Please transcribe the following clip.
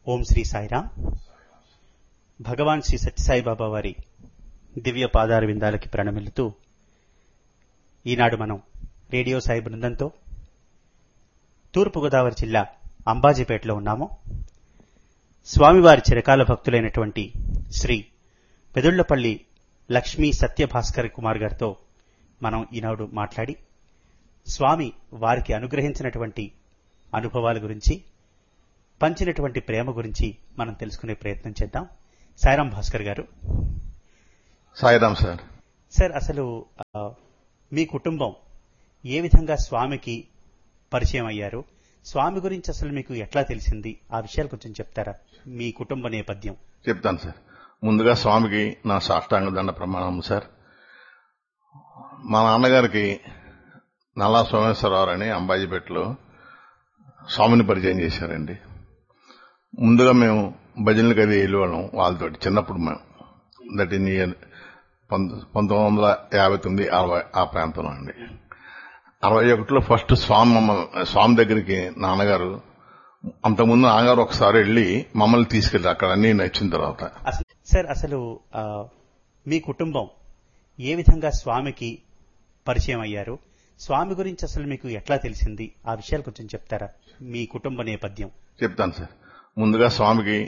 ఓం శ్రీ సాయిరాం భగవాన్ శ్రీ సత్యసాయిబాబా వారి దివ్య పాదార విందాలకి ప్రణమిల్లుతూ ఈనాడు మనం రేడియో సాయి బృందంతో తూర్పుగోదావరి జిల్లా అంబాజీపేటలో ఉన్నాము స్వామివారి చిరకాల భక్తులైనటువంటి శ్రీ పెదుళ్లపల్లి లక్ష్మీ సత్యభాస్కర్ కుమార్ గారితో మనం ఈనాడు మాట్లాడి స్వామి వారికి అనుగ్రహించినటువంటి అనుభవాల గురించి పంచినటువంటి ప్రేమ గురించి మనం తెలుసుకునే ప్రయత్నం చేద్దాం సాయిరాం భాస్కర్ గారు సాయిరామ్ సార్ సార్ అసలు ఆ, మీ కుటుంబం ఏ విధంగా స్వామికి పరిచయం అయ్యారు స్వామి గురించి అసలు మీకు ఎట్లా తెలిసింది ఆ విషయాలు కొంచెం చెప్తారా మీ కుటుంబ నేపథ్యం చెప్తాను సార్ ముందుగా స్వామికి నా సాష్టాంగ దండ ప్రమాణం సార్ మా నాన్నగారికి నల్లా సోమేశ్వరరావు అని అంబాజీపేటలో స్వామిని పరిచయం చేశారండి ముందుగా మేము భజనలకు అది వెళ్ళేవాళ్ళం వాళ్ళతో చిన్నప్పుడు మేము దట్ ఇన్ ఇయర్ పంతొమ్మిది వందల యాభై తొమ్మిది అరవై ఆ ప్రాంతంలో అండి అరవై ఒకటిలో ఫస్ట్ స్వామి మమ్మల్ని స్వామి దగ్గరికి నాన్నగారు అంతకుముందు నాన్నగారు ఒకసారి వెళ్ళి మమ్మల్ని తీసుకెళ్ళి అక్కడ అన్ని నచ్చిన తర్వాత అసలు సార్ అసలు ఆ, మీ కుటుంబం ఏ విధంగా స్వామికి పరిచయం అయ్యారు స్వామి గురించి అసలు మీకు ఎట్లా తెలిసింది ఆ విషయాలు కొంచెం చెప్తారా మీ కుటుంబ నేపథ్యం చెప్తాను సార్ ముందుగా స్వామికి